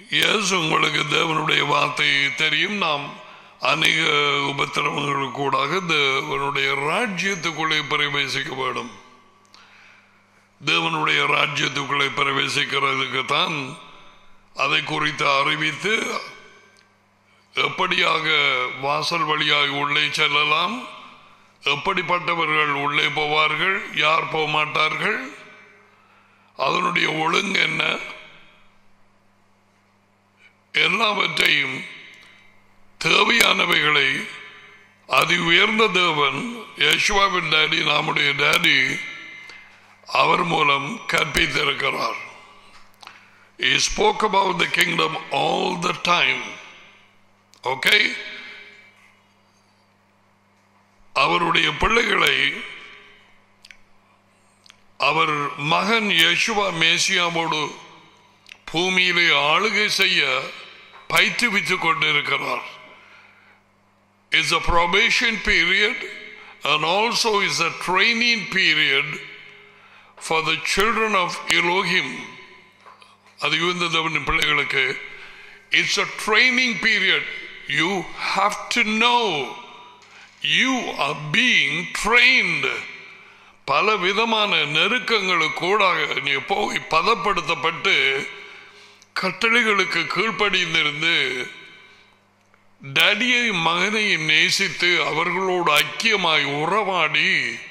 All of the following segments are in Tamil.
எஸ் உங்களுக்கு தேவனுடைய வார்த்தை தெரியும் நாம் அநேக உபத்திரவங்களுக்கு கூடாக தேவனுடைய ராஜ்யத்துக்குள்ளே பிரவேசிக்க வேண்டும் தேவனுடைய ராஜ்யத்துக்குள்ளே பிரவேசிக்கிறதுக்கு தான் அதை குறித்து அறிவித்து எப்படியாக வாசல் வழியாக உள்ளே செல்லலாம் எப்படிப்பட்டவர்கள் உள்ளே போவார்கள் யார் போக மாட்டார்கள் அதனுடைய ஒழுங்கு என்ன எல்லாவற்றையும் தேவையானவைகளை அதி உயர்ந்த தேவன் யஷ்வாவின் டேடி நம்முடைய டேடி அவர் மூலம் கற்பித்திருக்கிறார் He spoke about the kingdom all the time. Okay? அவருடைய பிள்ளைகளை அவர் மகன் யேசுவா மேசியாவோடு பூமியிலே ஆளுகை செய்ய பயிற்றுவித்துக் கொண்டிருக்கிறார் is a probation period and also is a training period for the children of Elohim அது இந்த தேவனின் பிள்ளைகளுக்கு it's a training period you have to know you are being trained பல விதமான நெருக்கங்களுக்கு கூடாக நீ போய் பதப்படுத்தப்பட்டு கட்டளைகளுக்கு கீழ்ப்படிந்திருந்து டேடியை மகனையும் நேசித்து அவர்களோடு ஐக்கியமாய் உறவாடி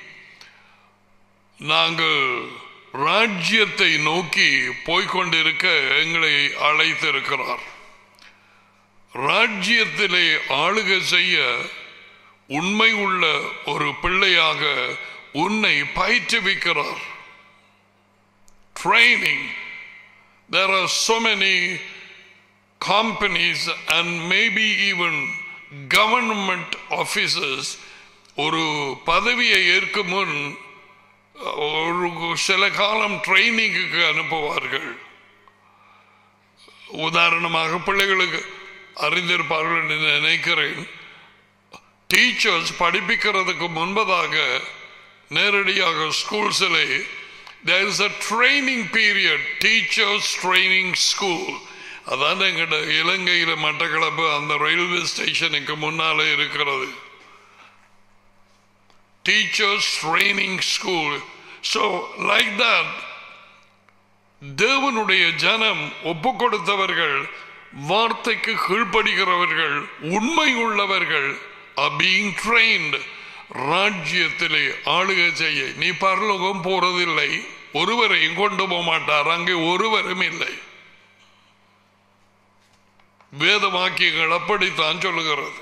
நாங்கள் ராஜ்யத்தை நோக்கி போய்கொண்டிருக்க எங்களை அழைத்திருக்கிறார் ராஜ்யத்திலே ஆளுகை செய்ய உண்மை உள்ள ஒரு பிள்ளையாக உன்னை பயிற்றுவிக்கிறார் training there are so many companies and maybe even government officers ஒரு பதவியை ஏற்கும் முன் ஒரு சில காலம் ட்ரைனிங்குக்கு அனுப்புவார்கள் உதாரணமாக பிள்ளைகளுக்கு அறிந்திருப்பார்கள் என்று நினைக்கிறேன் டீச்சர்ஸ் படிப்பிக்கிறதுக்கு முன்பதாக நேரடியாக ஸ்கூல்ஸிலே there is a training period teachers training school அதான் எங்கிட்ட இலங்கையில் மட்டக்களப்பு அந்த ரயில்வே ஸ்டேஷனுக்கு முன்னாலே இருக்கிறது teachers training school so like that தேவனுடைய ஜனம் ஒப்பு கொடுத்தவர்கள் வார்த்தைக்கு கீழ்ப்படுகிறவர்கள் உண்மை உள்ளவர்கள் are being trained ராஜ்யத்திலே ஆளுகை செய்ய நீ பரலோகம் போறதில்லை ஒருவரையும் கொண்டு போக மாட்டார் அங்கே ஒருவரும் இல்லை வேத வாக்கியங்கள் அப்படித்தான் சொல்லுகிறது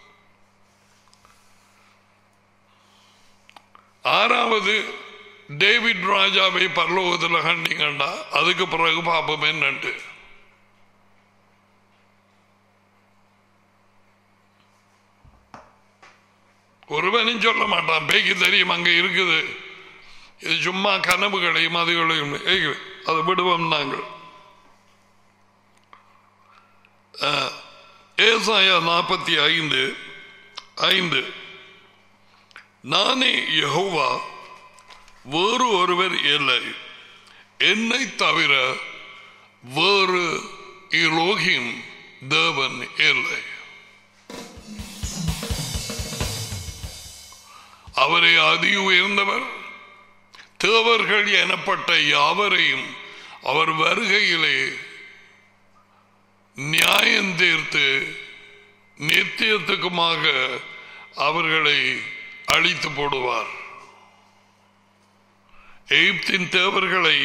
ஆறாவது டேவிட் ராஜாவை பரலோகத்தில் கண்டிங்கண்டா அதுக்கு பிறகு பார்ப்போம் என்னண்டு ஒருவனும் சொல்ல மாட்டான் பேய்க்கு தெரியும் அங்க இருக்குது இது சும்மா கனவுகளையும் அதுகளையும் ஏய், அதை விடுவோம் நாங்கள் அஹ், ஏசாயா நாற்பத்தி ஐந்து ஐந்து நானே யெகோவா வேறு ஒருவர் இல்லை என்னை தவிர வேறு இலோகிம் தேவன் இல்லை அவரை அதி உயர்ந்தவர் தேவர்கள் எனப்பட்ட யாவரையும் அவர் வருகையிலே நியாயம் தீர்த்து நித்தியத்துக்குமாக அவர்களை அழித்து போடுவார் எகிப்தின் தேவர்களை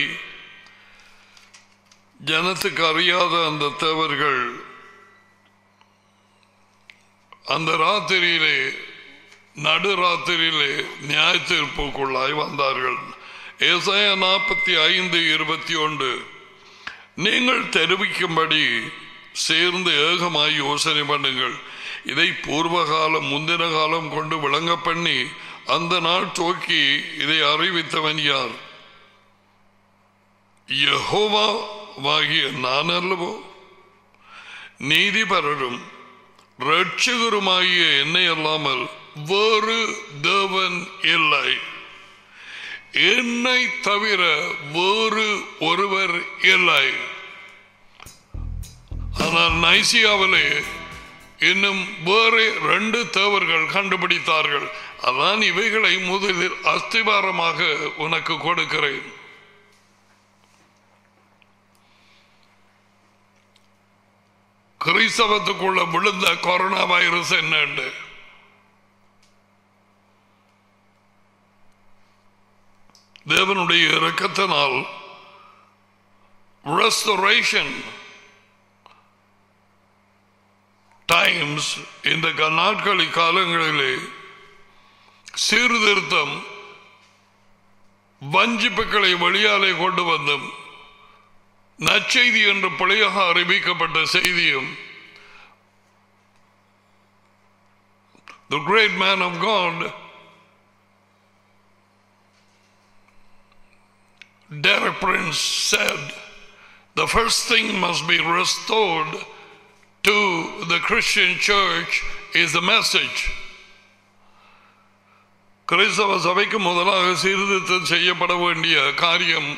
ஜனத்துக்கு அறியாத அந்த தேவர்கள் அந்த ராத்திரியிலே நடுராத்திரியிலே நியாய தீர்ப்புக்குள்ளாய் வந்தார்கள் ஏசாயா நாற்பத்தி ஐந்து இருபத்தி ஒன்று நீங்கள் தெரிவிக்கும்படி சேர்ந்து ஏகமாய் யோசனை பண்ணுங்கள் இதை பூர்வ காலம் முந்தின காலம் கொண்டு விளங்க பண்ணி அந்த நாள் துவக்கி இதை அறிவித்தவன் யார் யெகோவாகிய நான் அல்லவோ நீதிபரரும் ரட்சகருமாகிய என்னை அல்லாமல் வேறு தேவன் இல்லை என்னை தவிர வேறு ஒருவர் இல்லை ஆனால் நைசியாவிலே இன்னும் வேறு ரெண்டு தேவர்கள் கண்டுபிடித்தார்கள் அதான் இவைகளை முதலில் அஸ்திவாரமாக உனக்கு கொடுக்கிறேன் கிறிஸ்தவத்துக்குள்ள விழுந்த கொரோனா வைரஸ் என்னண்டு தேவனுடைய இரக்கத்தினால் ரெஸ்டரேஷன் டைம்ஸ் இந்த க- நாட்களில் காலங்களிலே சீர்திருத்தம் வஞ்சிப்புகளை வெளியாலே கொண்டு வந்தும் நற்செய்தி என்று பிழையாக அறிவிக்கப்பட்ட செய்தியும் the great man of God Derek Prince said the first thing must be restored to the Christian church is the message. கிறிஸ்தவ சபைக்கு முதலாக சீர்திருத்தம் செய்யப்பட வேண்டிய காரியம்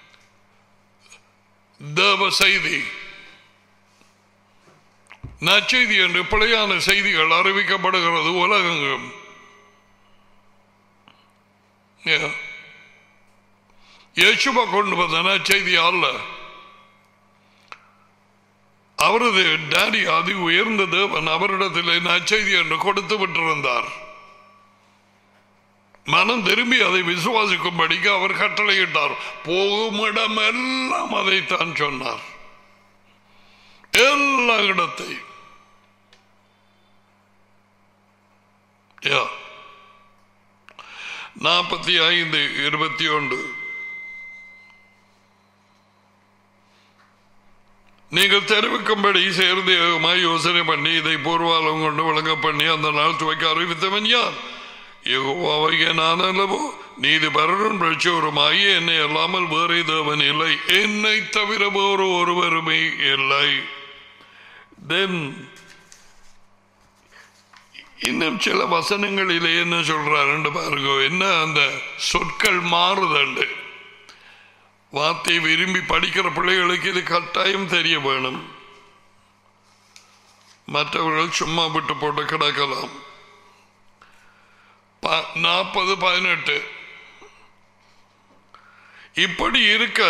தேவ செய்தி நற்செய்தி என்று பிழையான செய்திகள் அறிவிக்கப்படுகிறது உலகெங்கும் Yeah. இயேசுவா கொண்டு வந்த நற்செய்தி அல்ல அவரது டாடி அதி உயர்ந்த தேவன் அவரிடத்தில் நற்செய்தி என்று கொடுத்து விட்டிருந்தார் மனம் திரும்பி அதை விசுவாசிக்கும்படிக்கு அவர் கட்டளையிட்டார் போகும் இடமெல்லாம் அதைத்தான் சொன்னார் எல்லா இடத்தையும் நாற்பத்தி ஐந்து இருபத்தி ஒன்று நீங்கள் தெரிவிக்கும்படி சேர்ந்து ஏகமாய் யோசனை பண்ணி இதை பூர்வாலம் கொண்டு விளங்க பண்ணி அந்த நாள் துவைக்க அறிவித்தவன் யார் யெகோவாகிய நான் அல்லவோ நீதி பரரும் பிரச்சோருமாகி என்னை அல்லாமல் வேறு தேவன் இல்லை என்னை தவிர வேறு ஒருவருமே இல்லை தென் இன்னும் சில வசனங்களிலே என்ன சொல்றாருன்னு பாருங்க என்ன அந்த சொற்கள் மாறுதண்டு வார்த்தை விரும்பி படிக்கிற பிள்ளைகளுக்கு இது கட்டாயம் தெரிய வேணும் மற்றவர்கள் சும்மா விட்டு போட்டு கிடக்கலாம் நாற்பது பதினெட்டு இப்படி இருக்க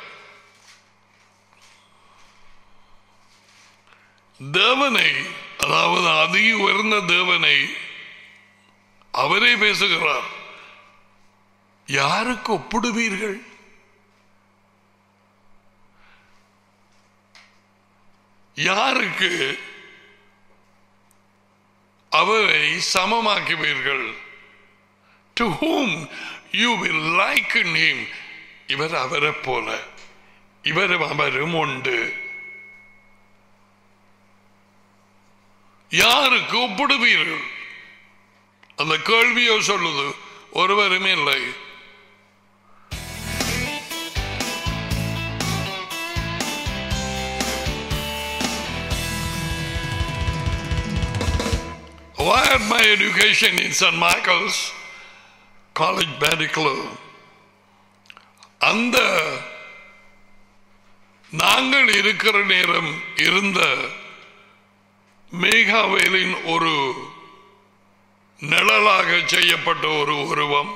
தேவனை அதாவது அதி உயர்ந்த தேவனை அவரே பேசுகிறார் யாருக்கு ஒப்பிடுவீர்கள் யாருக்கு அவரை சமமாக்குவீர்கள் to whom you will liken him இவர் அவரை போல இவரும் அவரும் உண்டு யாருக்கு ஒப்பிடுவீர்கள் அந்த கேள்வியோ சொல்லுது ஒருவருமே இல்லை I had my education in St. Michael's College Medical. அந்த நாங்கள் இருக்கிற நேரம் இருந்த மேகாவேலின் ஒரு நிழலாக செய்யப்பட்ட ஒரு உருவம்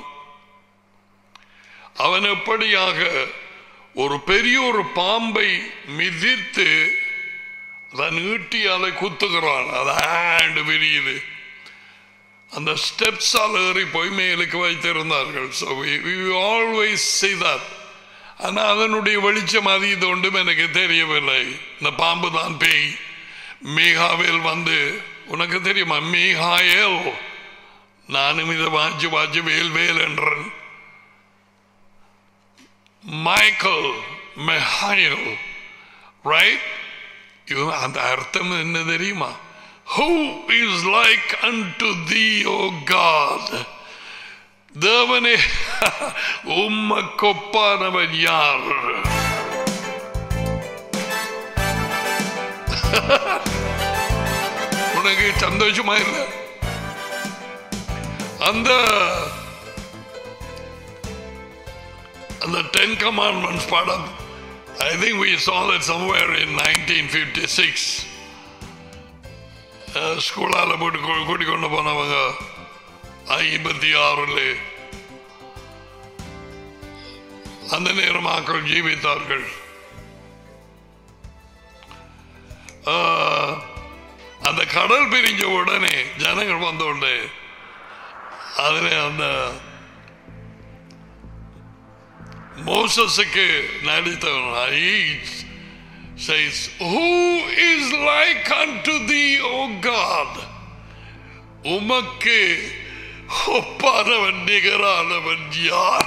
அவன் எப்படியாக ஒரு பெரிய ஒரு பாம்பை மிதித்து அதன் ஈட்டியால குத்துகிறான் அது ஆண்டு விரியுது அந்த ஸ்டெப்ஸால் ஏறி போய் மேலுக்கு வைத்திருந்தார்கள் ஸோ ஆல்வேஸ் செய்தார் ஆனால் அதனுடைய வெளிச்சம் அது இது ஒன்றும் எனக்கு தெரியவில்லை இந்த பாம்பு தான் பேய் மீகாவேல் வந்து உனக்கு தெரியுமா மீகாயல் நானும் இதை வாஜி வாஜி வேல் வேல் என்றன் மைக்கேல் மெஹாயல் ரைட் அந்த அர்த்தம் என்ன தெரியுமா who is like unto thee O God தேவனே உம்ம கொப்பானவன் யார் உனக்கு சந்தோஷமா இல்ல அந்த அந்த டென் கமாண்ட்மெண்ட்ஸ் படம் I think we saw that somewhere in 1956. Ah, ஸ்கூலால போட்டு கூ- கூட்டிக் கொண்டு போனவங்க ஐம்பத்தி ஆறுல அந்த நேரம் மக்கள் ஜீவித்தார்கள் ஆஹ், அந்த கடல் பிரிஞ்ச உடனே ஜனங்கள் வந்த உடனே அதுல அந்த மோசஸுக்கு நடித்தவன் he says who is like unto thee o god உமக்கு ஒப்பானவன் நிகரானவன் யார்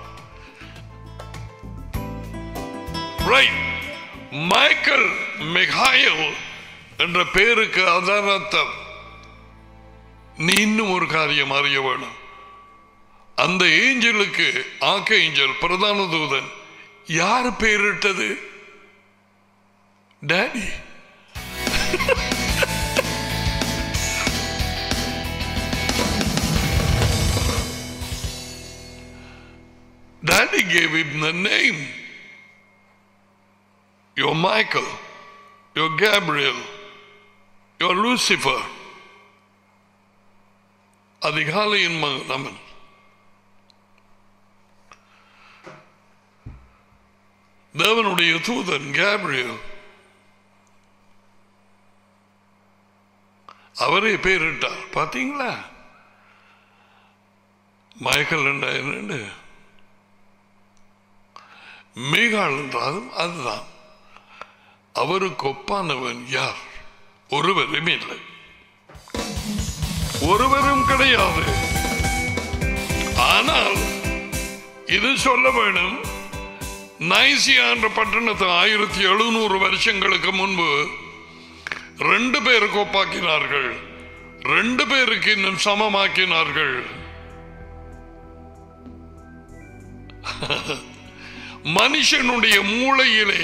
ரைட் மைக்கேல் மிகாயல் என்ற பேருக்கு அதான் அர்த்தம் நீ இன்னும் ஒரு காரியம் அறிய வேணும் அந்த ஏஞ்சலுக்கு ஆக்க ஏஞ்சல் பிரதான தூதன் யார் பேரிட்டது daddy Daddy gave him the name. You're Michael. You're Gabriel. You're Lucifer. அதிகாலையின் மகன் தேவனுடைய தூதன் கேப்ரியல் அவரே பேரிட்டார் பாத்தீங்களா மைக்கேல் என்றா என்னண்டு மீகாள் என்றாலும் அதுதான் அவருக்கு ஒப்பானவன் யார் ஒருவரும் இல்லை ஒருவரும் கிடையாது ஆனால் இது சொல்ல வேணும் நைசியா என்ற பட்டணத்தை ஆயிரத்தி எழுநூறு வருஷங்களுக்கு முன்பு ரெண்டு பேருக்கு ஒப்பாக்கினார்கள் ரெண்டு பேருக்கு இன்னும் சமமாக்கினார்கள் மனுஷனுடைய மூளையிலே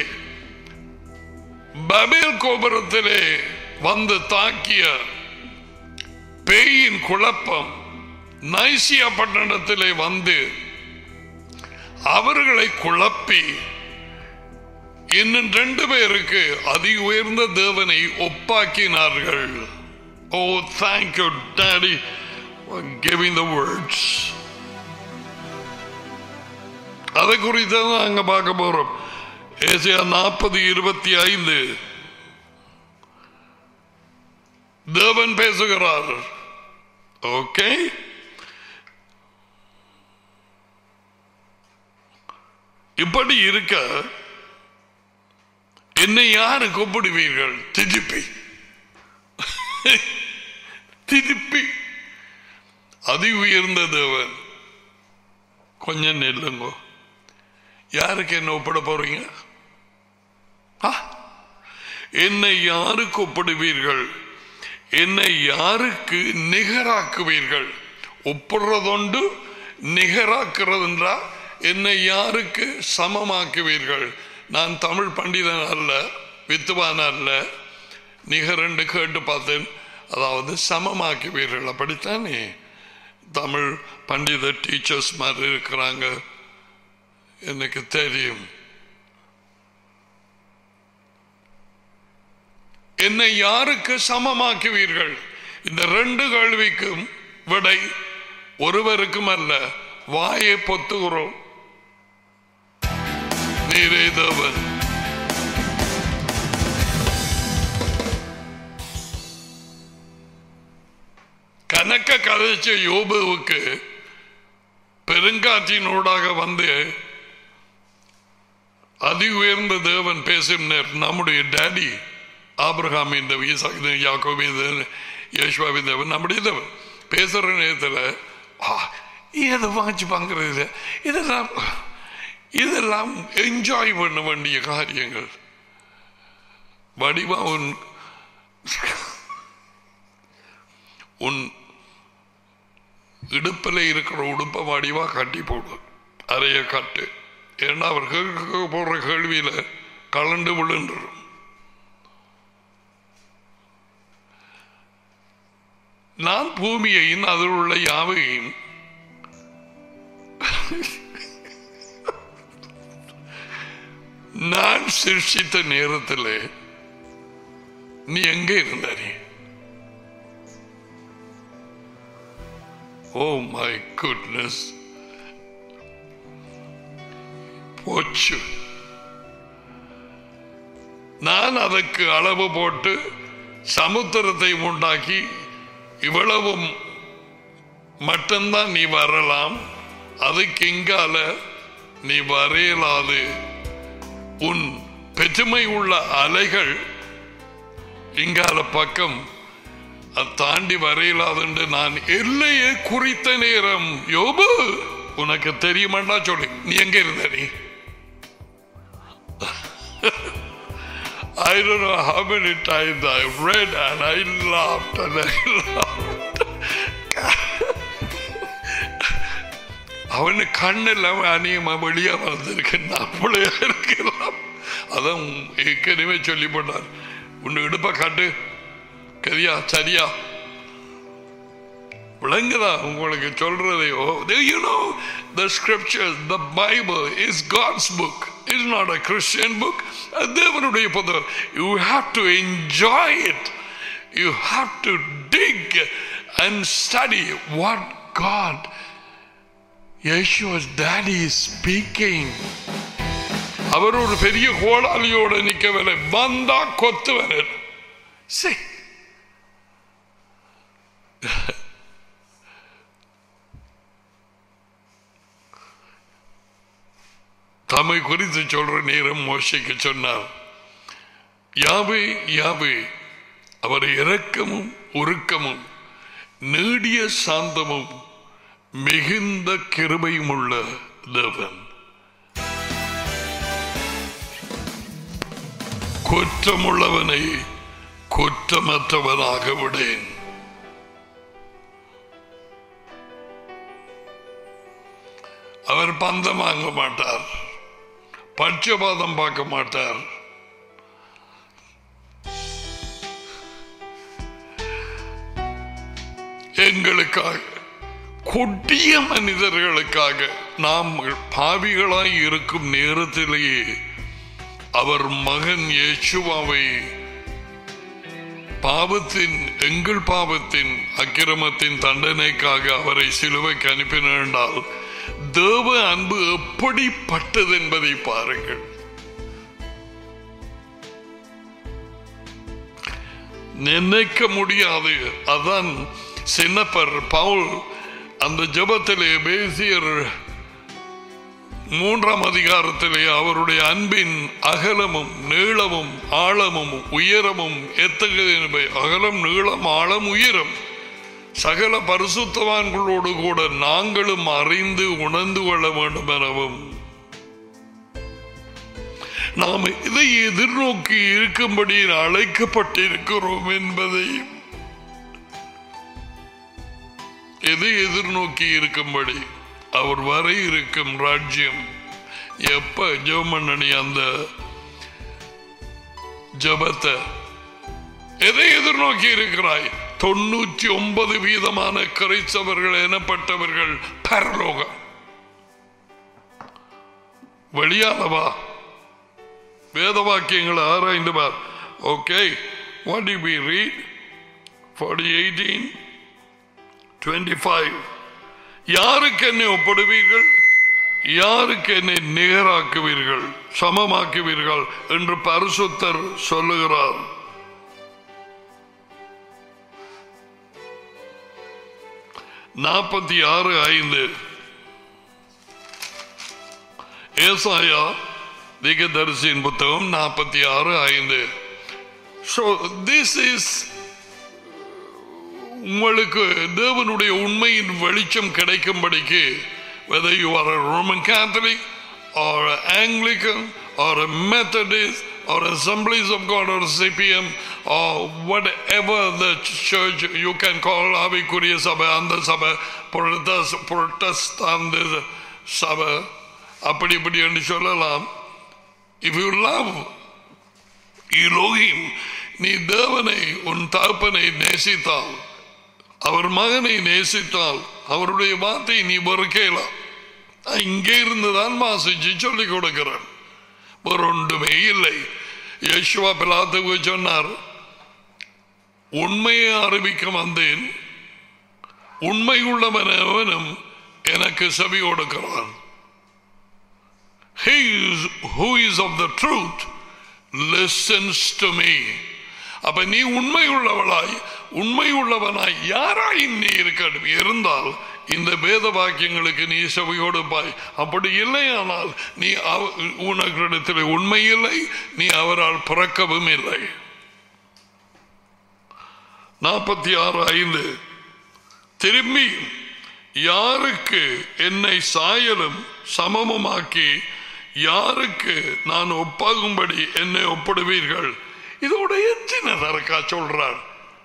பபேல் கோபுரத்திலே வந்து தாக்கிய பேயின் குழப்பம் நைசியா பட்டணத்திலே வந்து அவர்களை குழப்பி இன்னும் ரெண்டு பேருக்கு அதி உயர்ந்த தேவனை ஒப்பாக்கினார்கள் oh thank you daddy giving the words அதை குறித்து தான் அங்க பார்க்க போறோம் ஏசியா நாற்பது இருபத்தி ஐந்து தேவன் பேசுகிறார் ஓகே இப்படி இருக்க என்னை யாரு கூப்பிடுவீர்கள் திருப்பி திருப்பி அதி உயர்ந்த தேவன் கொஞ்சம் நெல்லுங்கோ யாருக்கு என்ன ஒப்பிட போறீங்க ஆ? என்னை யாருக்கு ஒப்பிடுவீர்கள் என்னை யாருக்கு நிகராக்குவீர்கள் ஒப்பிடுறதொண்டு நிகராக்குறதுன்றா என்னை யாருக்கு சமமாக்குவீர்கள் நான் தமிழ் பண்டிதன் அல்ல வித்துவான் அல்ல நிகரண்டு கேட்டு பார்த்தேன் அதாவது சமமாக்குவீர்கள் அப்படித்தானே தமிழ் பண்டித டீச்சர்ஸ் மாதிரி இருக்கிறாங்க எனக்கு தெரியும் என்னை யாருக்கு சமமாக்குவீர்கள் இந்த ரெண்டு கேள்விக்கும் விடை ஒருவருக்கும் அல்ல வாயை பொத்துகிறோம் நீரே தேவன் கணக்க கதைச்ச யோபுவுக்கு பெருங்காற்றினூடாக வந்து அதி உயர்ந்த தேவன் பேசினார் நம்முடைய டேடி ஆபிரகாம் இந்த ஈசாக்கு யாக்கோபி யேசுவாவி தேவன் நம்முடைய தேவன் பேசுற நேரத்தில் எதை வாங்கி வாங்குறது இதெல்லாம் இதெல்லாம் என்ஜாய் பண்ண வேண்டிய காரியங்கள் வடிவா உன் உன் இடுப்பில் இருக்கிற உடுப்பை வடிவா கட்டி போடு அறைய கட்டு ஏன்னா அவர் கேட்க போடுற கேள்வியில கலண்டு விழுந்துடும் நான் பூமியையும் அதில் உள்ள யாவையும் நான் சிருஷ்டித்த நேரத்தில் நீ எங்க இருந்த நீ ஓ மை குட்னஸ் போச்சு நான் அதற்கு அளவு போட்டு சமுத்திரத்தை உண்டாக்கி இவ்வளவும் மட்டும்தான் நீ வரலாம் அதுக்கு இங்கால நீ வரையலாது உன் பெருமை உள்ள அலைகள் இங்கால பக்கம் அது தாண்டி வரையலாது என்று நான் எல்லையை குறித்த நேரம் யோபு உனக்கு தெரியுமாண்டா சொல்லு நீ எங்க இருந்த நீ I don't know how many times I read and I laughed and I laughed. அவனு கண்ணெல்லாம் அநியமா வெளியா வந்திருக்கு அப்படியா இருக்கலாம் அதான் ஏற்கனவே சொல்லி போனார் உன்னை இடுப்ப காட்டு கரியா சரியா விளங்குதா உங்களுக்கு சொல்றதே you know the scriptures the bible is god's book it's not a christian book தேவனுடைய புத்தகம் you have to enjoy it you have to dig and study what god Yeshua's daddy is speaking அவர் ஒரு பெரிய கோடாலியோட நிக்கவில்லை வந்தா கொத்துவனர் சரி தம்மை குறித்து சொல்ற நேரம் மோசைக்கு சொன்னார் யாவே யாவே அவர் இரக்கமும் உருக்கமும் நீடிய சாந்தமும் மிகுந்த கிருபையும் உள்ள தேவன் குற்றமுள்ளவனை குற்றமற்றவனாக விடேன் அவர் பந்தம் வாங்க மாட்டார் பட்சபாதம் பார்க்க மாட்டார் எங்களுக்காக கொடிய மனிதர்களுக்காக நாம் பாவிகளாய் இருக்கும் நேரத்திலேயே அவர் மகன் இயேசுவாவை பாவத்தின் எங்கள் பாவத்தின் அக்கிரமத்தின் தண்டனைக்காக அவரை சிலுவைக்கு அனுப்பினார் என்றால் தேவ அன்பு எப்படிப்பட்டது என்பதை பாருங்கள் நினைக்க முடியாது அதான் சின்னப்பர் பவுல் அந்த ஜபத்திலே பேசியர் மூன்றாம் அதிகாரத்திலே அவருடைய அன்பின் அகலமும் நீளமும் ஆழமும் உயரமும் எத்தகைய என்பதை அகலம் நீளம் ஆழம் உயரம் சகல பரிசுத்தவான்களோடு கூட நாங்களும் அறிந்து உணர்ந்து கொள்ள வேண்டும் எனவும் நாம் இதை எதிர்நோக்கி இருக்கும்படி அழைக்கப்பட்டிருக்கிறோம் என்பதை எதை எதிர்நோக்கி இருக்கும்படி அவர் வர இருக்கும் ராஜ்யம் எப்ப ஜெவமண்ணனி அந்த ஜபத்தை எதை எதிர்நோக்கி இருக்கிறாய் தொண்ணூற்றி ஒன்பது வீதமான கிரைச்சவர்கள் எனப்பட்டவர்கள் பரலோகம் வெளியானவா வேத வாக்கியங்களை ஆராய்ந்து பார் okay what D B read forty eighteen twenty five யாருக்கு என்னை ஒப்படுவீர்கள் யாருக்கு என்னை நிகராக்குவீர்கள் சமமாக்குவீர்கள் என்று பரிசுத்தர் சொல்லுகிறார் நாற்பத்தி ஆறு ஐந்து ஏசாயா திகதரிசியின் புத்தகம் நாற்பத்தி ஆறு ஐந்து ஸோ திஸ் இஸ் உங்களுக்கு தேவனுடைய உண்மையின் வெளிச்சம் கிடைக்கும்படிக்கு whether you are a Roman Catholic or an Anglican or a Methodist or Assemblies of God or CPM or whatever the church you can call ஆவிக்குரிய சபை அந்த சபை புரட்டஸ்தாந்த சபை அப்படி இப்படி என்று சொல்லலாம் இஃப் யூ லவ் இலோகிம் நீ தேவனை உன் தகப்பனை நேசித்தால் அவர் மகனை நேசித்தால் அவருடைய வார்த்தை நீ வெறுக்கலாம் இங்கே இருந்துதான் வாசிச்சு சொல்லிக் கொடுக்கிறேன் வேறொன்றுமே இல்லை யேசுவா பிலாத்துக்கு சொன்னார் உண்மையை அறிவிக்க வந்தேன் உண்மை உள்ளவன் எவனும் எனக்கு செவி கொடுக்கிறான் He is, who is of the truth listens to me. அப்ப நீ உண்மை உள்ளவளாய் உண்மை உள்ளவனாய் யாராய் நீ இருக்கட்டும் இருந்தால் இந்த வேத வாக்கியங்களுக்கு நீ செவி கொடுப்பாய் அப்படி இல்லையானால் நீ அவ- உனக்கிடத்தில் உண்மை இல்லை நீ அவரால் பிறக்கவும் இல்லை நாற்பத்தி ஆறு ஐந்து திரும்பி யாருக்கு என்னை சாயலும் சமமுமாக்கி யாருக்கு நான் ஒப்பாகும்படி என்னை ஒப்பிடுவீர்கள் இதோட எத்தனை தரக்கா சொல்றார்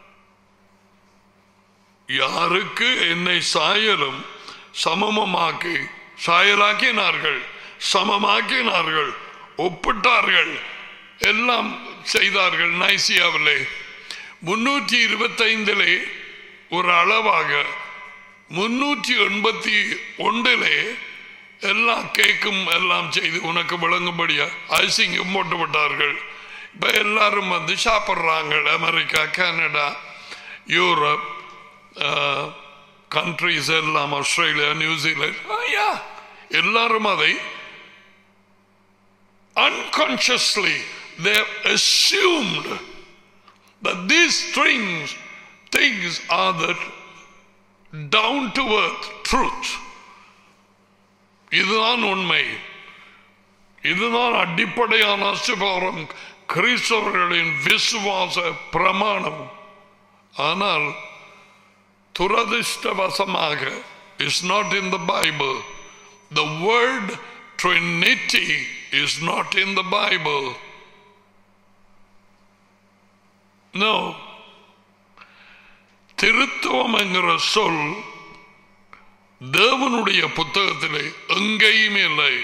யாருக்கு என்னை சாயலும் சமமமாக்கி சாயலாக்கினார்கள் சமமாக்கினார்கள் ஒப்பிட்டார்கள் எல்லாம் செய்தார்கள் நைசியாவிலே முன்னூற்றி இருபத்தைந்திலே ஒரு அளவாக முன்னூற்றி எண்பத்தி ஒன்றிலே எல்லாம் கேக்கும் எல்லாம் செய்து உனக்கு விளங்கும்படியா ஐசிங்கும் போட்டு விட்டார்கள் இப்ப எல்லாரும் வந்து சாப்பிட்றாங்க அமெரிக்கா கனடா யூரோப் கண்ட்ரிஸ் எல்லாம் ஆஸ்திரேலியா நியூசிலாந்து ஐயா எல்லாரும் அதை unconsciously they have assumed that these things things are the down to earth truth இதுதான் உண்மை இதுதான் அடிப்படையான அஸ்திபாரம் கிறிஸ்தவர்களின் விசுவாச பிரமாணம் ஆனால் துரதிருஷ்டவசமாக is not in the Bible the word Trinity is not in the Bible no திருத்துவம் என்கிற சொல் தேவனுடைய புத்தகத்திலே எங்கேயும் இல்லை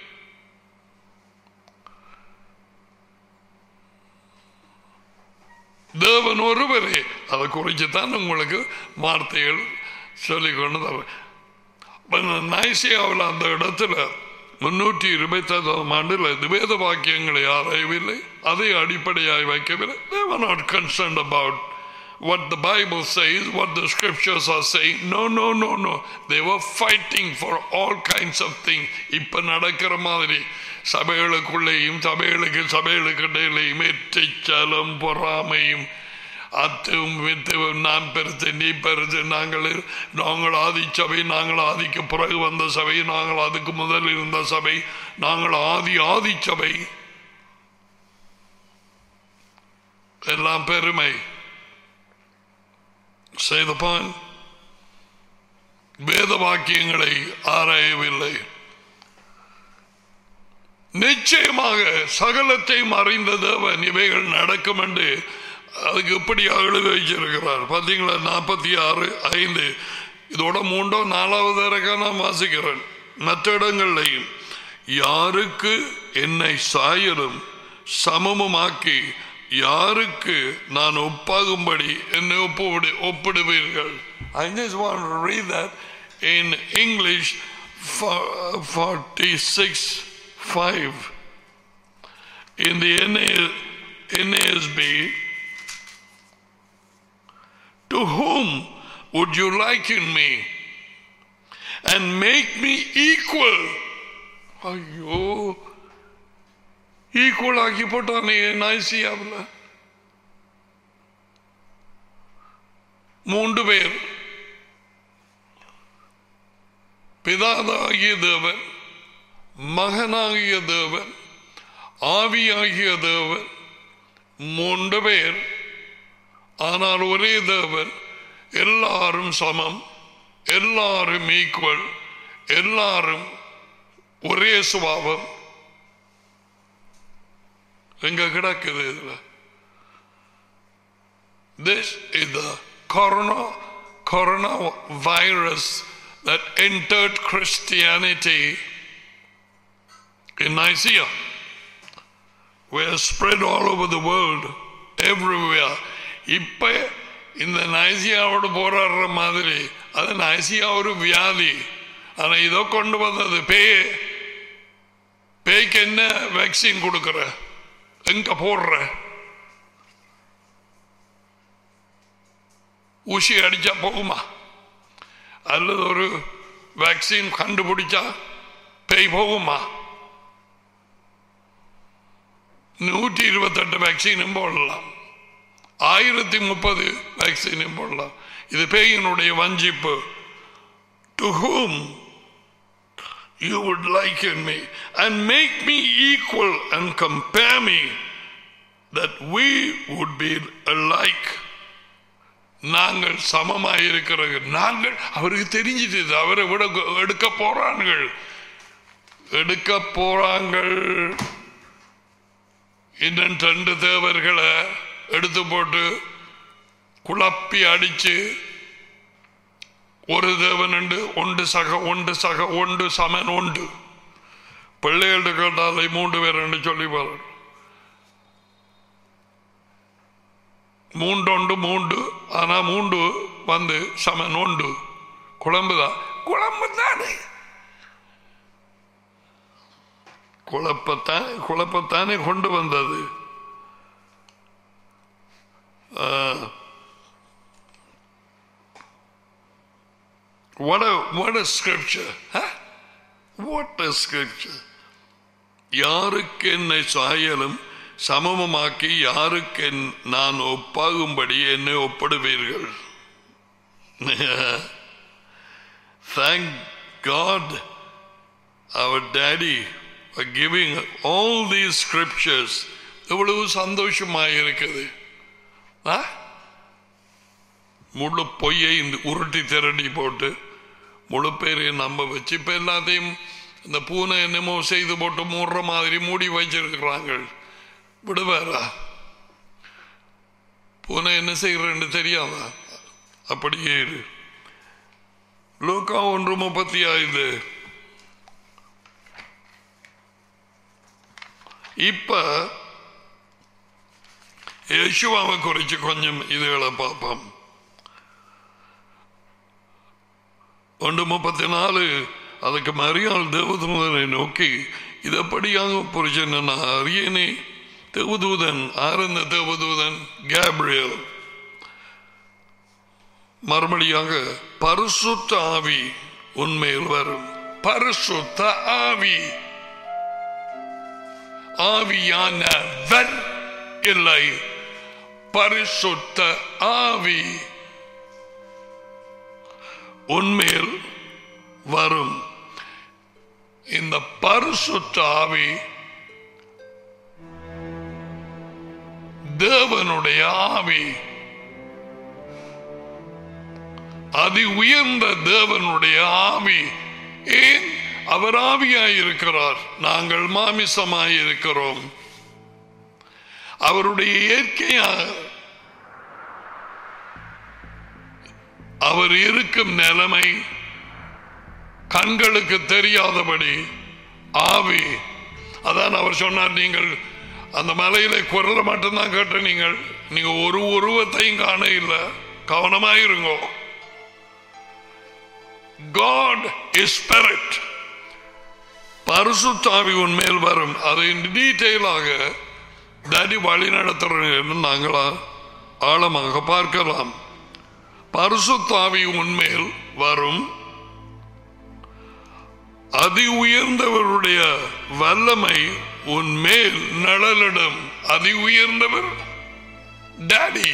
தேவன் ஒருவரே அதை குறித்து தான் உங்களுக்கு வார்த்தைகள் சொல்லிக் கொண்டு தரேன் நைசியாவில் அந்த இடத்துல முன்னூற்றி இருபத்தி ஐந்தாம் ஆண்டில் வேத வாக்கியங்களை ஆராயவில்லை அதை அடிப்படையாய் வைக்கவில்லை they were not concerned about what the bible says what the scriptures are saying no no no no they were fighting for all kinds of things இப்ப நடக்கிற மாதிரி சபைகளுக்குள்ளேயும் சபைகளுக்கு சபைகளுக்கு இடையிலையும் எச்சலும் பொறாமையும் அத்தும் வித்துவும் நான் பெருத்து நீ பெருத்து நாங்கள் நாங்கள் ஆதி சபை நாங்கள் ஆதிக்கு பிறகு வந்த சபை நாங்கள் அதுக்கு முதல் இருந்த சபை நாங்கள் ஆதி ஆதி சபை எல்லாம் பெருமை செய்தபான் வேத வாக்கியங்களை ஆராயவில்லை நிச்சயமாக சகலத்தையும் அறிந்த தேவன் இவைகள் நடக்கும் என்று அதுக்கு எப்படி எழுதி வச்சிருக்கிறார் பார்த்தீங்களா நாற்பத்தி ஆறு ஐந்து இதோட மூண்டோ நாலாவது இறக்க நான் வாசிக்கிறேன் மற்ற இடங்கள்லையும் யாருக்கு என்னை சாயலும் சமமுமாக்கி யாருக்கு நான் ஒப்பாகும்படி என்னை ஒப்புவிடு ஒப்பிடுவீர்கள் I just want to read that in English for, 46 5 in the NA, NASB to whom would you liken me and make me equal ஐயோ ஈக்குவல் ஆக்கி போட்டானே நாய்சியாவில் மூன்று பேர் பிதாதாகிய தேவன் மகனாகிய தேவன் ஆவியாகிய தேவன் மூன்று பேர் ஆனால் ஒரே தேவன் எல்லாரும் சமம் எல்லாரும் ஈக்குவல் எல்லாரும் ஒரே சுபாவம் எங்க கிடக்குது இதுல This is the corona coronavirus that entered Christianity in Nicaea. were spread all over the world, everywhere. இப்ப இந்த நைசியாவோட போராடுற மாதிரி அது நைசியா ஒரு வியாதி ஆனா இதோ கொண்டு வந்தது பேய் பேய்க்கு என்ன வேக்சின் கொடுக்கிற எங்க போடுற ஊசி அடிச்சா போகுமா அல்லது ஒரு வேக்சின் கண்டுபிடிச்சா பேய் போகுமா நூற்றி இருபத்தெட்டு வேக்சினும் போடலாம் ஆயிரத்தி முப்பது வேக்சினும் போடலாம் இது பேயினுடைய வஞ்சிப்பு to whom you would liken me and make me equal and compare me that we would be alike நாங்கள் சமமாயிருக்கிறது நாங்கள் அவருக்கு தெரிஞ்சிட்டு அவரை விட எடுக்க போறாங்கள் எடுக்க போறாங்கள் இன்னும் ரெண்டு தேவர்களை எடுத்து போட்டு குழப்பி அடிச்சு ஒரு தேவன் உண்டு ஒன்று சக ஒன்று சக ஒன்று சமன் உண்டு பிள்ளைகள்ட்ட கேட்டாலே மூன்று பேர் என்று சொல்லி பாரு மூண்டொண்டு மூண்டு ஆனா மூண்டு வந்து சமன் உண்டு குழம்புதான் குழம்பு தானே குழப்பத்தான் குழப்பத்தானே கொண்டு வந்தது ஆஹ் What a what a scripture. Huh? What a scripture. யாருக்கு என்னை சாயலும் சமமமாக்கி யாருக்கு என்- நான் ஒப்பாகும்படி என்னை ஒப்பிடுவீர்கள் Thank God our daddy for giving all these scriptures. எவ்வளவு சந்தோஷமாக இருக்குது ஆ முழு பொய்யை இந்த உருட்டி திரட்டி போட்டு முழு பேரையும் நம்ப வச்சு இப்ப எல்லாத்தையும் இந்த பூனை என்னமோ செய்து போட்டு மூடுற மாதிரி மூடி வச்சிருக்கிறாங்க விடுவாரா பூனை என்ன செய்யறன்னு தெரியாதா அப்படியே இரு லூக்கா ஒன்று முப்பத்தி ஐந்து இப்ப யேசுவாவை குறிச்சு கொஞ்சம் இதுகளை பார்ப்போம் ஒன்று முப்பத்தி நாலு அதுக்கு மரியாள் தேவதூதனை நோக்கி இதப்படியாக புரிச்சேன் நான் அறியனே தேவதூதன் ஆரந்த தேவதூதன் கேப்ரியல் மறுபடியாக பரிசுத்த ஆவி உண்மையில் வரும் பரிசுத்த ஆவி ஆவியானவர் இல்லை பரிசுத்த ஆவி உண்மையில் வரும் இந்த பரிசுத்த ஆவி தேவனுடைய ஆவி அதி உயர்ந்த தேவனுடைய ஆவி ஏன் அவர் ஆவியாயிருக்கிறார் நாங்கள் மாமிசமாயிருக்கிறோம் அவருடைய இயற்கையாக அவர் இருக்கும் நிலைமை கண்களுக்கு தெரியாதபடி ஆவி அதான் அவர் சொன்னார் நீங்கள் அந்த மலையில குரலை மட்டும்தான் கேட்ட நீங்கள் நீங்க ஒரு உருவத்தையும் காண இல்லை கவனமாயிருங்கோ காட் இஸ் ஸ்பிரிட் பரிசுத்தாவி உன்மேல் வரும் அதை டீட்டெயிலாக தடி வழி நடத்துறேன்னு நாங்களா ஆழமாக பார்க்கலாம் பரிசுத்தாவி உன்மேல் வரும் அதி உயர்ந்தவருடைய வல்லமை உன்மேல் நழலிடும் அதி உயர்ந்தவர் டாடி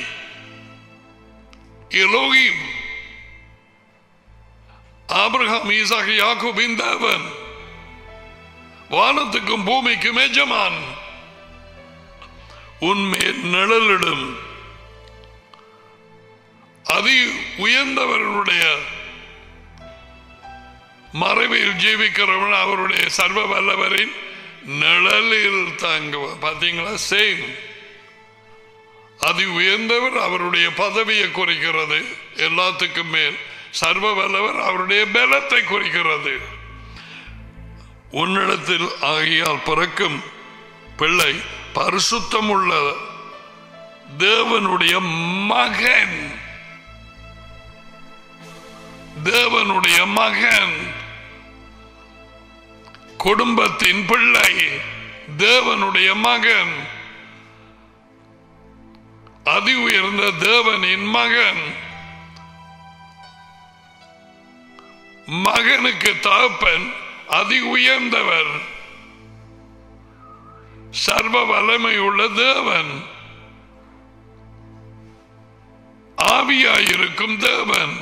எலோகிம் ஆபிரகாம் ஈசாக் யாக்கோபின் தேவன் வானத்துக்கும் பூமிக்கும் எஜமான் உன்மேல் நிழலிடும் அதி உயர்ந்தவர்களுடைய மறைவில் ஜீவிக்கிறவன் அவருடைய சர்வ வல்லவரின் நிழலில் தாங்குவார் பார்த்தீங்களா சேம் அதி உயர்ந்தவர் அவருடைய பதவியை குறிக்கிறது எல்லாத்துக்கும் மேல் சர்வ வல்லவர் அவருடைய பலத்தை குறிக்கிறது உன்னிடத்தில் ஆகியால் பிறக்கும் பிள்ளை பரிசுத்தம் உள்ள தேவனுடைய மகன் தேவனுடைய மகன் குடும்பத்தின் பிள்ளை தேவனுடைய மகன் அதி உயர்ந்த தேவனின் மகன் மகனுக்கு தகப்பன் அதி உயர்ந்தவர் சர்வ வல்லமை உள்ள தேவன் ஆவியாயிருக்கும் தேவன்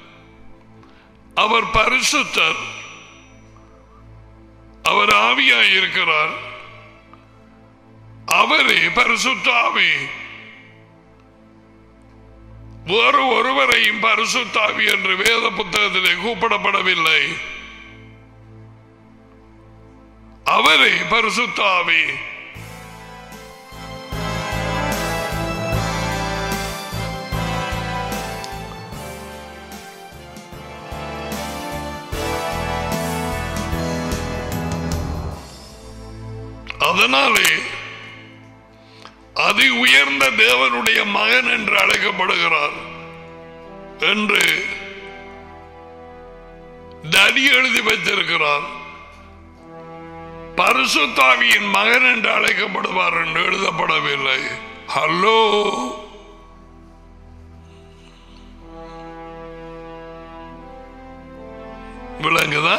அவர் பரிசுத்தர் அவர் ஆவியாயிருக்கிறார் அவரே பரிசுத்த ஆவி வேறு ஒருவரையும் பரிசுத்தாவி என்று வேத புத்தகத்திலே கூப்பிடப்படவில்லை அவரே பரிசுத்தாவி அதனாலே அதி உயர்ந்த தேவனுடைய மகன் என்று அழைக்கப்படுகிறார் என்று தடி எழுதி வைத்திருக்கிறார் பரிசுத்தாவியின் மகன் என்று அழைக்கப்படுவார் என்று எழுதப்படவில்லை ஹலோ விளங்குதா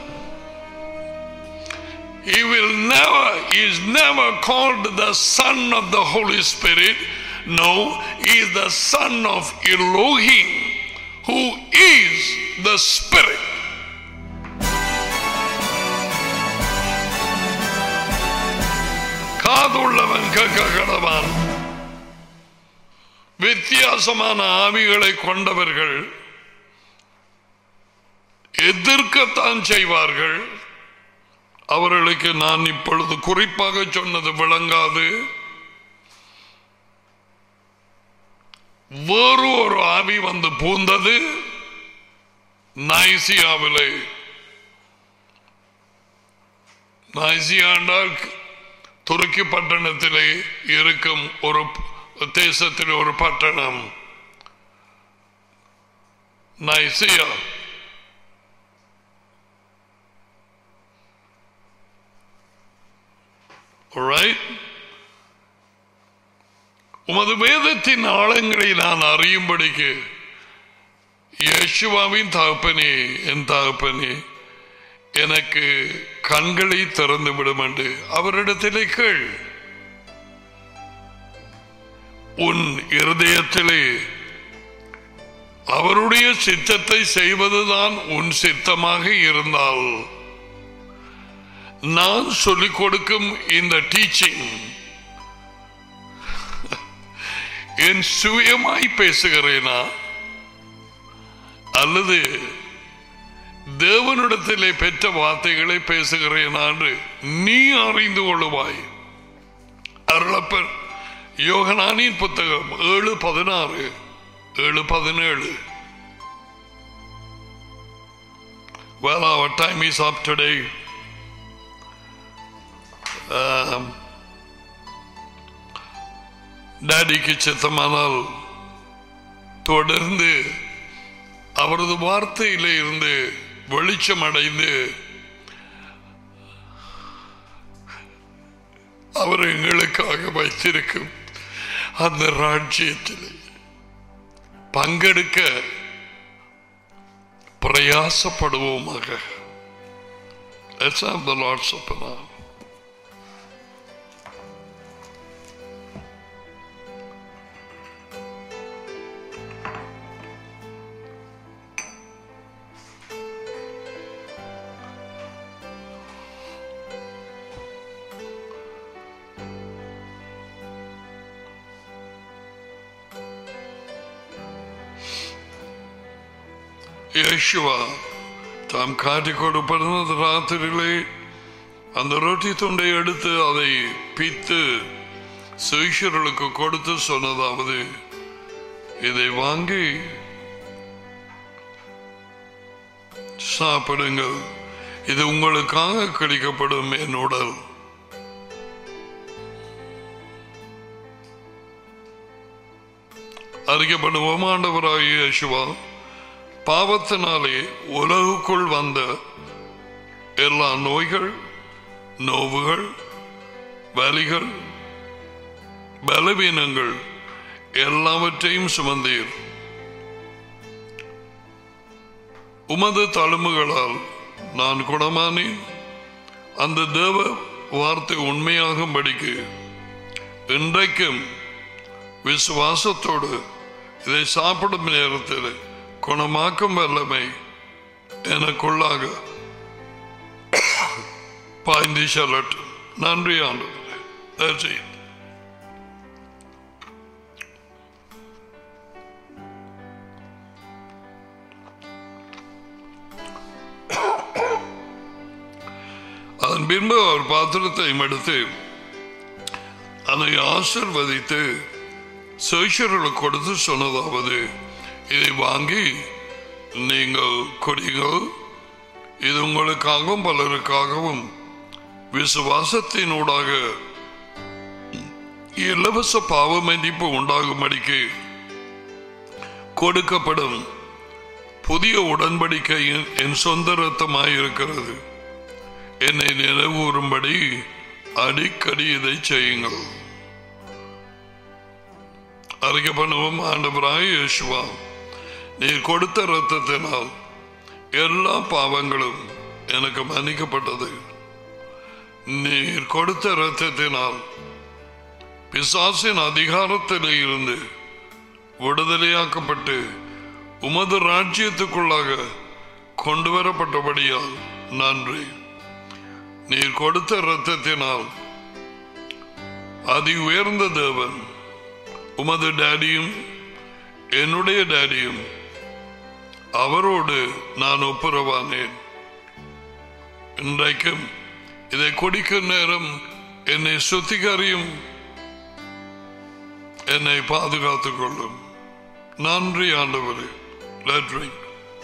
He will never, he is never called the Son of the Holy Spirit. No, he is the Son of Elohim, who is the Spirit. காதுள்ளவன் கேட்க கடவான் வித்தியாசமான ஆவிகளை கொண்டவர்கள் எதிர்க்கத்தான் செய்வார்கள் அவர்களுக்கு நான் இப்பொழுது குறிப்பாக சொன்னது விளங்காது வேறு ஒரு ஆவி வந்து பூந்தது நைசியாவிலே நைசியா என்றால் துருக்கி பட்டணத்திலே இருக்கும் ஒரு தேசத்தில் ஒரு பட்டணம் நைசியா Alright? உமது வேதத்தின் ஆழங்களை நான் அறியும்படிக்கு யேசுவாவின் தகப்பனே என் தகப்பனே எனக்கு கண்களை திறந்து விடும் என்று அவரிடத்திலே கேள் உன் இருதயத்திலே அவருடைய சித்தத்தை செய்வதுதான் உன் சித்தமாக இருந்தால் நான் சொல்லிக் கொடுக்கும் இந்த டீச்சிங் என் சுயமாய் பேசுகிறேனா அல்லது தேவனிடத்திலே பெற்ற வார்த்தைகளை பேசுகிறேனா என்று நீ அறிந்து கொள்ளுவாய் அருளப்பன் யோகனானின் புத்தகம் ஏழு பதினாறு ஏழு பதினேழு Well, our time is up today. டாடிக்கு சித்தமானால் தொடர்ந்து அவரது வார்த்தையில இருந்து வெளிச்சம் அடைந்து அவர் எங்களுக்காக வைத்திருக்கும் அந்த ராஜ்யத்தில் பங்கெடுக்க பிரயாசப்படுவோமாக Let's have the Lord's Supper now. യേശുവ താം കാറ്റിക്കൊടുപ്പെടുന്നത് രാത്രിയിലെ அந்த ரொட்டி துண்டை எடுத்து அதை பித்து சுவிஷர்களுக்கு கொடுத்து சொன்னதாவது இதை வாங்கி சாப்பிடுங்கள் இது உங்களுக்காக கிடைக்கப்படும் என் உடல் அறிக்கப்படுவோம் ஆண்டவராகிய யேசுவா பாவத்தினாலே உலகுக்குள் வந்த எல்லா நோய்கள் நோவுகள் வலிகள் பலவீனங்கள் எல்லாவற்றையும் சுமந்தீர் உமது தழும்புகளால் நான் குணமானேன் அந்த தேவ வார்த்தை உண்மையாகும்படிக்கு இன்றைக்கும் விசுவாசத்தோடு இதை சாப்பிடும் நேரத்தில் குணமாக்கும் வல்லமை எனக்குள்ளாக பாய்ந்து செல்லட்டும் நன்றி ஆண்டவரே That's it. அதன் பின்பு அவர் பாத்திரத்தையும் எடுத்து அதை ஆசிர்வதித்து சேஷர்களுக்கு கொடுத்து சொன்னதாவது இதை வாங்கி நீங்கள் கொடிகள் இது உங்களுக்காகவும் பலருக்காகவும் விசுவாசத்தினூடாக இலவச பாவ மன்னிப்பு உண்டாகும்படிக்கு கொடுக்கப்படும் புதிய உடன்படிக்கையின் என் சொந்த ரத்தமாயிருக்கிறது என்னை நினைவூறும்படி அடிக்கடி இதை செய்யுங்கள் அறிக்கை பண்ணுவோம் ஆண்டவராய் இயேசுவா நீர் கொடுத்த ரத்தத்தினால் எல்லா பாவங்களும் எனக்கு மன்னிக்கப்பட்டது நீர் கொடுத்த ரத்தத்தினால் பிசாசின் அதிகாரத்தில் இருந்து விடுதலையாக்கப்பட்டு உமது ராஜ்யத்துக்குள்ளாக கொண்டு வரப்பட்டபடியால் நன்றி நீர் கொடுத்த இரத்தத்தினால் அதி உயர்ந்த தேவன் உமது டேடியும் என்னுடைய டேடியும் அவரோடு நான் ஒப்புரவானேன் இன்றைக்கும் இதை குடிக்கும் நேரம் என்னை சுத்திகரியும் என்னை பாதுகாத்துக் கொள்ளும் நன்றி ஆண்டவரே Let drink.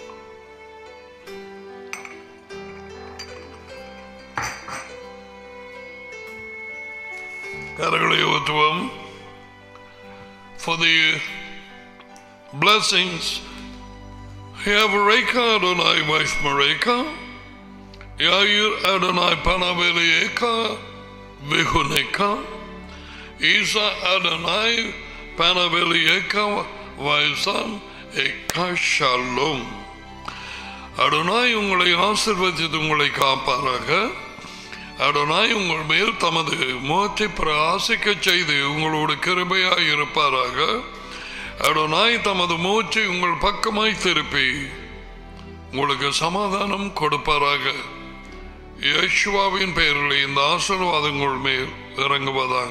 கரங்களை ஊற்றுவோம் for the blessings. Have Reka Adonai wife Mareka, Yair Adonai Panavelieka, Vihuneka, Isa Adonai Panavelieka, Vaisam Eka Shalom. Adonai உங்களை ஆசிர்வதித்து உங்களை காப்பாராக அடனாய் உங்கள் மேல் தமது முகத்தை பிரகாசிக்க செய்து உங்களோடு கிருபையாய் இருப்பாராக அடனாய் தமது மூச்சை உங்கள் பக்கமாய் திருப்பி உங்களுக்கு சமாதானம் கொடுப்பாராக யேசுவாவின் பெயரில் இந்த ஆசீர்வாதங்கள் மேல் இறங்குவதாக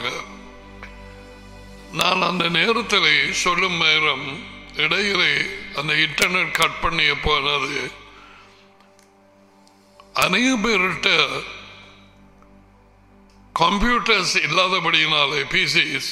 நான் அந்த நேரத்தில் சொல்லும் நேரம் இடையிலே அந்த இன்டர்நெட் கட் பண்ணிய போனது அநேக பேர்கிட்ட கம்ப்யூட்டர்ஸ் இல்லாதபடியினாலே பிசிஸ்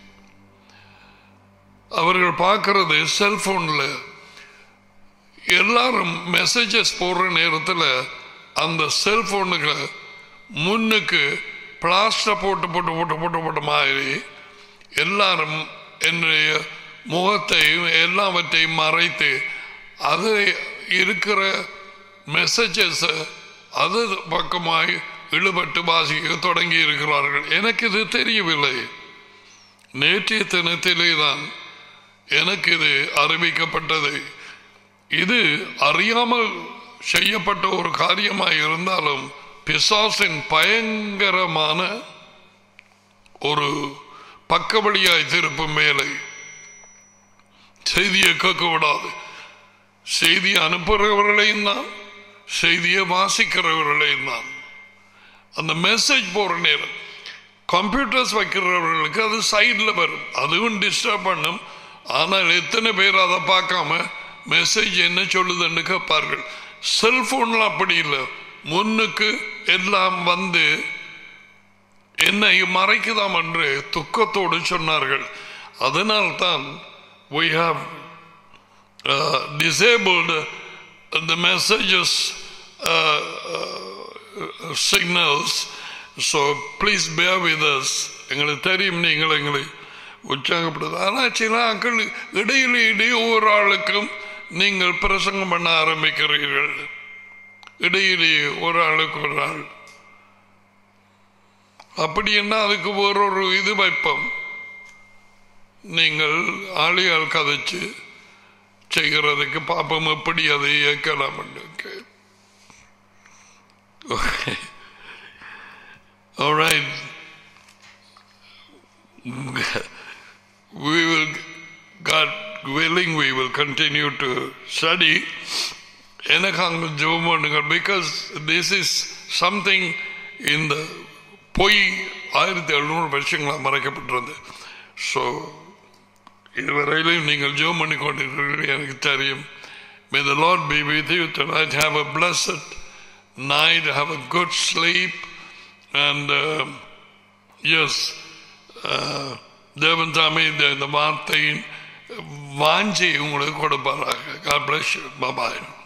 அவர்கள் பார்க்கறது செல்போன்ல எல்லாரும் மெசேஜஸ் போடுற நேரத்தில் அந்த செல்போனுக்கு முன்னுக்கு பிளாஸ்டர் போட்டு போட்டு போட்டு போட்டு போட்ட மாதிரி எல்லாரும் என்னுடைய முகத்தையும் எல்லாவற்றையும் மறைத்து அது இருக்கிற மெசேஜஸ் அது பக்கமாய் இழுபட்டு வாசிக்க தொடங்கி இருக்கிறார்கள் எனக்கு இது தெரியவில்லை நேற்றைய தினத்திலே தான் எனக்கு இது அறிவிக்கப்பட்டது இது அறியாமல் செய்யப்பட்ட ஒரு காரியமாக இருந்தாலும் பிசாசின் பயங்கரமான ஒரு பக்கவழியாய் திருப்பும் வேலை செய்தியை கேட்க விடாது செய்தி அனுப்புகிறவர்களையும் தான் செய்தியை வாசிக்கிறவர்களையும் தான் அந்த மெசேஜ் போற நேரம் கம்ப்யூட்டர்ஸ் வைக்கிறவர்களுக்கு அது சைடில் வரும் அதுவும் டிஸ்டர்ப் பண்ணும் ஆனால் எத்தனை பேர் அதை பார்க்காம மெசேஜ் என்ன சொல்லுதுன்னு கேட்பார்கள் செல்போன்ல அப்படி இல்லை முன்னுக்கு எல்லாம் வந்து என்னை மறைக்குதாம் என்று துக்கத்தோடு சொன்னார்கள் அதனால்தான் we have uh, disabled the messages uh, uh, signals so please bear with us எங்களுக்கு தெரியும் நீங்கள் எங்களை உற்சாகப்படுது ஆனால் சில ஆக்கள் இடையில இடையே ஒவ்வொரு ஆளுக்கும் நீங்கள் பிரசங்கம் பண்ண ஆரம்பிக்கிறீர்கள் இடையிலேயே ஒரு ஆளுக்கு ஒரு ஆள் அப்படி என்ன அதுக்கு வேறொரு இது வைப்போம் நீங்கள் ஆளியால் கதைச்சு செய்கிறதுக்கு பாப்பம் எப்படி அதை இயக்கலாம் Okay. Okay. All right. We will, God willing, we will continue to study. எனக்கு அங்கே ஜெபம் பண்ணுங்க பிகாஸ் திஸ் இஸ் சம்திங் இந்த பொய் ஆயிரத்தி எழுநூறு வருஷங்களாக மறைக்கப்பட்டிருந்தது ஸோ இதுவரையிலும் நீங்கள் ஜெபம் பண்ணி கொண்டிருக்கிறீர்கள் எனக்கு தெரியும் May the Lord be with you tonight. Have a blessed night. Have a good sleep. And uh, yes, uh, தேவன் தாமே இந்த இந்த வார்த்தையின் வாஞ்சி உங்களுக்கு கொடுப்பாராக God bless you. Bye-bye.